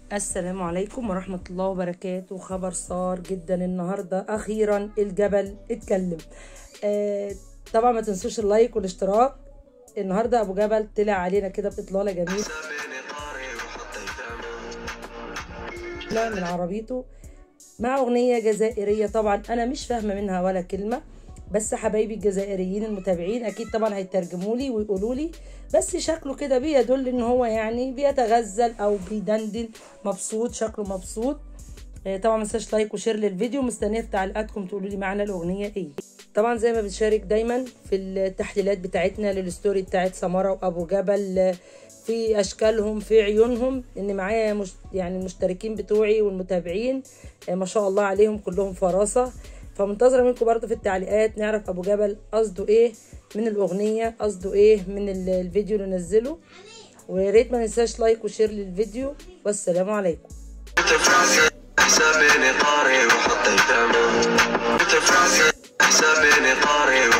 السلام عليكم ورحمة الله وبركاته خبر صار جدا النهاردة أخيرا الجبل اتكلم آه طبعا ما تنسوش اللايك والاشتراك النهاردة أبو جبل طلع علينا كده بإطلالة جميلة طلع من عربيته مع أغنية جزائرية طبعا أنا مش فاهمة منها ولا كلمة بس حبايبي الجزائريين المتابعين اكيد طبعا هيترجموا لي ويقولوا لي بس شكله كده بيدل ان هو يعني بيتغزل او بيدندن مبسوط شكله مبسوط آه، طبعا ما تنساش لايك وشير للفيديو مستنيه في تعليقاتكم تقولوا لي معنى الاغنيه ايه طبعا زي ما بنشارك دايما في التحليلات بتاعتنا للستوري بتاعت سمره وابو جبل آه، في اشكالهم في عيونهم ان معايا مش يعني المشتركين بتوعي والمتابعين آه، ما شاء الله عليهم كلهم فراسه فمنتظره منكم برضو في التعليقات نعرف ابو جبل قصده ايه من الاغنيه قصده ايه من ال- الفيديو اللي نزله ويا ريت ما ننساش لايك وشير للفيديو والسلام عليكم حسابيني طاري وحطيت امل حسابيني طاري